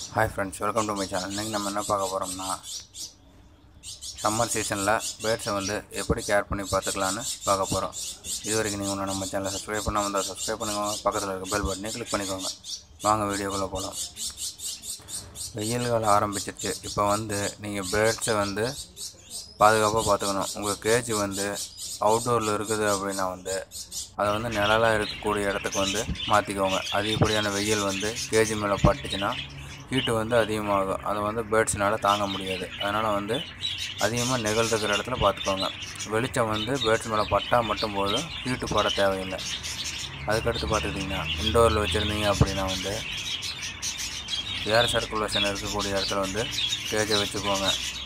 hi friends welcome to my channel இன்றைக்கி நம்ம என்ன பார்க்க போகிறோம்னா சம்மர் சீசனில் பேர்ட்ஸை வந்து எப்படி கேர் பண்ணி பார்த்துக்கலான்னு பார்க்க போகிறோம் இது வரைக்கும் நீங்கள் ஒன்று நம்ம சேனலை சப்ஸ்கிரைப் பண்ணாமல் இருந்தால் சப்ஸ்கிரைப் பண்ணிக்கோங்க பக்கத்தில் இருக்க பெல் பட்டனே கிளிக் பண்ணிக்கோங்க வாங்க வீடியோக்குள்ளே போகலாம் வெயில் காலம் ஆரம்பிச்சிருச்சு இப்போ வந்து நீங்கள் பேர்ட்ஸை வந்து பாதுகாப்பாக பார்த்துக்கணும் உங்கள் கேஜ் வந்து அவுட்டோரில் இருக்குது அப்படின்னா வந்து அதை வந்து நிழலாக இருக்கக்கூடிய இடத்துக்கு வந்து மாற்றிக்கோங்க அதிகப்படியான வெயில் வந்து கேஜி மேலே பட்டுச்சுன்னா ஹீட்டு வந்து அதிகமாகும் அதை வந்து பேர்ட்ஸ்னால் தாங்க முடியாது அதனால் வந்து அதிகமாக நிகழ் இருக்கிற இடத்துல பார்த்துக்கோங்க வெளிச்சம் வந்து பேர்ட்ஸ் மேலே பட்டால் மட்டும் போதும் ஹீட்டு பட தேவையில்லை அதுக்கடுத்து பார்த்துக்கிட்டிங்கன்னா இண்டோரில் வச்சுருந்தீங்க அப்படின்னா வந்து ஏர் சர்க்குலேஷன் இருக்கக்கூடிய இடத்துல வந்து கேஜை வச்சுக்கோங்க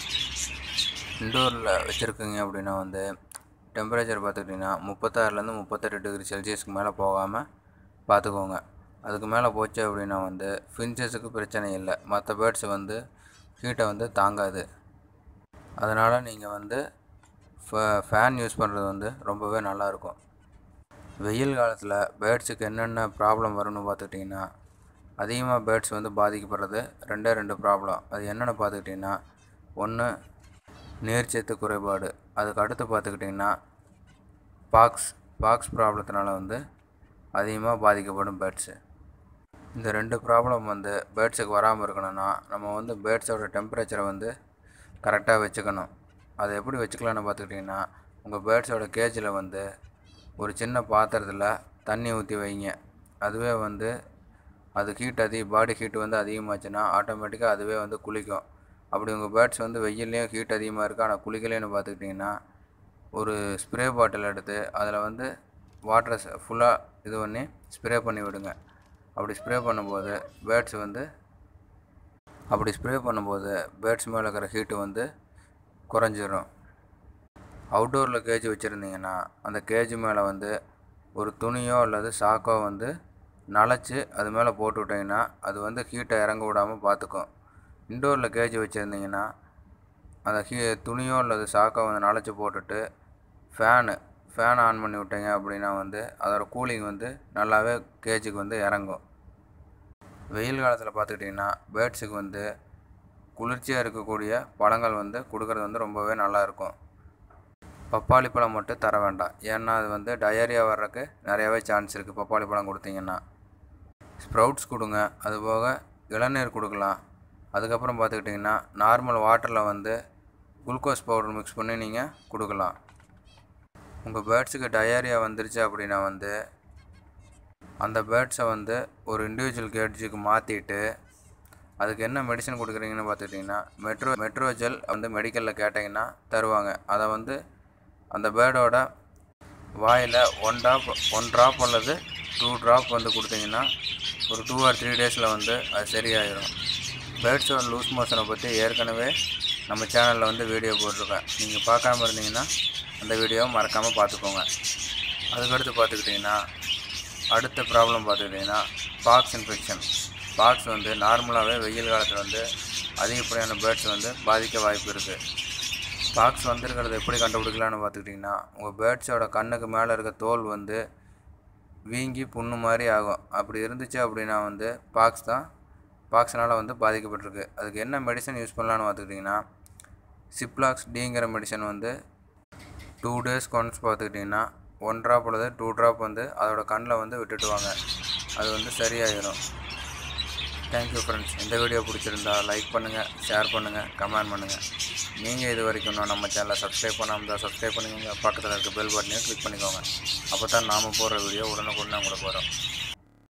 இண்டோரில் வச்சுருக்கீங்க அப்படின்னா வந்து டெம்பரேச்சர் பார்த்துக்கிட்டிங்கன்னா முப்பத்தாறுலேருந்து முப்பத்தெட்டு டிகிரி செல்சியஸ்க்கு மேலே போகாமல் பார்த்துக்கோங்க அதுக்கு மேலே போச்சு அப்படின்னா வந்து ஃபின்ச்சஸுக்கு பிரச்சனை இல்லை மற்ற பேர்ட்ஸ் வந்து ஹீட்டை வந்து தாங்காது அதனால் நீங்கள் வந்து ஃபேன் யூஸ் பண்ணுறது வந்து ரொம்பவே நல்லாயிருக்கும் வெயில் காலத்தில் பேர்ட்ஸுக்கு என்னென்ன ப்ராப்ளம் வரும்னு பார்த்துக்கிட்டிங்கன்னா அதிகமாக பேர்ட்ஸ் வந்து பாதிக்கப்படுறது ரெண்டே ரெண்டு ப்ராப்ளம் அது என்னென்னு பார்த்துக்கிட்டிங்கன்னா ஒன்று நீர்ச்சத்து குறைபாடு அதுக்கு அடுத்து பார்த்துக்கிட்டிங்கன்னா பாக்ஸ் பாக்ஸ் ப்ராப்ளத்தினால வந்து அதிகமாக பாதிக்கப்படும் பேர்ட்ஸு இந்த ரெண்டு ப்ராப்ளம் வந்து பேர்ட்ஸுக்கு வராமல் இருக்கணும்னா நம்ம வந்து பேர்ட்ஸோட டெம்பரேச்சரை வந்து கரெக்டாக வச்சுக்கணும் அதை எப்படி வச்சுக்கலான்னு பார்த்துக்கிட்டிங்கன்னா உங்கள் பேர்ட்ஸோட கேஜில் வந்து ஒரு சின்ன பாத்திரத்தில் தண்ணி ஊற்றி வைங்க அதுவே வந்து அது ஹீட் அதிக பாடி ஹீட் வந்து அதிகமாச்சுன்னா ஆட்டோமேட்டிக்காக அதுவே வந்து குளிக்கும் அப்படி உங்கள் பேர்ட்ஸ் வந்து வெயில்லையும் ஹீட் அதிகமாக இருக்குது ஆனால் குளிக்கலைன்னு பார்த்துக்கிட்டிங்கன்னா ஒரு ஸ்ப்ரே பாட்டில் எடுத்து அதில் வந்து வாட்டரை ஃபுல்லாக இது பண்ணி ஸ்ப்ரே பண்ணி விடுங்க அப்படி ஸ்ப்ரே பண்ணும்போது பேர்ட்ஸ் வந்து அப்படி ஸ்ப்ரே பண்ணும்போது பேர்ட்ஸ் மேலே இருக்கிற ஹீட்டு வந்து குறைஞ்சிரும் அவுட்டோரில் கேஜ் வச்சுருந்தீங்கன்னா அந்த கேஜ் மேலே வந்து ஒரு துணியோ அல்லது சாக்கோ வந்து நனைச்சி அது மேலே போட்டு விட்டிங்கன்னா அது வந்து ஹீட்டை இறங்க விடாமல் பார்த்துக்கும் இண்டோரில் கேஜ் வச்சுருந்தீங்கன்னா அந்த ஹீ துணியோ அல்லது சாக்கோ வந்து நனைச்சி போட்டுட்டு ஃபேனு ஃபேன் ஆன் பண்ணி விட்டீங்க அப்படின்னா வந்து அதோடய கூலிங் வந்து நல்லாவே கேஜுக்கு வந்து இறங்கும் வெயில் காலத்தில் பார்த்துக்கிட்டிங்கன்னா பேர்ட்ஸுக்கு வந்து குளிர்ச்சியாக இருக்கக்கூடிய பழங்கள் வந்து கொடுக்குறது வந்து ரொம்பவே நல்லாயிருக்கும் பப்பாளி பழம் மட்டும் தர வேண்டாம் ஏன்னா அது வந்து டயரியா வர்றதுக்கு நிறையாவே சான்ஸ் இருக்குது பப்பாளி பழம் கொடுத்தீங்கன்னா ஸ்ப்ரவுட்ஸ் கொடுங்க அதுபோக இளநீர் கொடுக்கலாம் அதுக்கப்புறம் பார்த்துக்கிட்டிங்கன்னா நார்மல் வாட்டரில் வந்து குளுக்கோஸ் பவுடர் மிக்ஸ் பண்ணி நீங்கள் கொடுக்கலாம் உங்கள் பேர்ட்ஸுக்கு டயரியா வந்துருச்சு அப்படின்னா வந்து அந்த பேர்ட்ஸை வந்து ஒரு இண்டிவிஜுவல் கேட்ஜுக்கு மாற்றிட்டு அதுக்கு என்ன மெடிசன் கொடுக்குறீங்கன்னு பார்த்துக்கிட்டிங்கன்னா மெட்ரோ மெட்ரோஜெல் வந்து மெடிக்கலில் கேட்டிங்கன்னா தருவாங்க அதை வந்து அந்த பேர்டோட வாயில் ஒன் ட்ராப் ஒன் ட்ராப் அல்லது டூ ட்ராப் வந்து கொடுத்தீங்கன்னா ஒரு டூ ஆர் த்ரீ டேஸில் வந்து அது சரியாயிடும் பேர்ட்ஸோட லூஸ் மோஷனை பற்றி ஏற்கனவே நம்ம சேனலில் வந்து வீடியோ போட்டிருக்கேன் நீங்கள் பார்க்காம இருந்தீங்கன்னா அந்த வீடியோவை மறக்காமல் பார்த்துக்கோங்க அதுக்கடுத்து பார்த்துக்கிட்டிங்கன்னா அடுத்த ப்ராப்ளம் பார்த்துக்கிட்டிங்கன்னா பாக்ஸ் இன்ஃபெக்ஷன் பாக்ஸ் வந்து நார்மலாகவே வெயில் காலத்தில் வந்து அதிகப்படியான பேர்ட்ஸ் வந்து பாதிக்க வாய்ப்பு இருக்குது பாக்ஸ் வந்திருக்கிறத எப்படி கண்டுபிடிக்கலான்னு பார்த்துக்கிட்டிங்கன்னா உங்கள் பேர்ட்ஸோட கண்ணுக்கு மேலே இருக்க தோல் வந்து வீங்கி புண்ணு மாதிரி ஆகும் அப்படி இருந்துச்சு அப்படின்னா வந்து பாக்ஸ் தான் பாக்ஸ்னால் வந்து பாதிக்கப்பட்டிருக்கு அதுக்கு என்ன மெடிசன் யூஸ் பண்ணலான்னு பார்த்துக்கிட்டிங்கன்னா சிப்லாக்ஸ் டிங்கிற மெடிசன் வந்து டூ டேஸ் ஒன்ஸ் பார்த்துக்கிட்டிங்கன்னா ஒன் ட்ராப் அல்லது டூ ட்ராப் வந்து அதோட கண்ணில் வந்து விட்டுட்டு வாங்க அது வந்து சரியாயிடும் தேங்க்யூ ஃப்ரெண்ட்ஸ் இந்த வீடியோ பிடிச்சிருந்தா லைக் பண்ணுங்கள் ஷேர் பண்ணுங்கள் கமெண்ட் பண்ணுங்கள் நீங்கள் இது வரைக்கும் இன்னும் நம்ம சேனலை சப்ஸ்கிரைப் பண்ணாமல் தான் சப்ஸ்கிரைப் பண்ணிக்கோங்க பக்கத்தில் இருக்க பெல் பட்டனையும் கிளிக் பண்ணிக்கோங்க அப்போ தான் நாம் போடுற வீடியோ உடனுக்குடனே உங்களுக்கு வரும்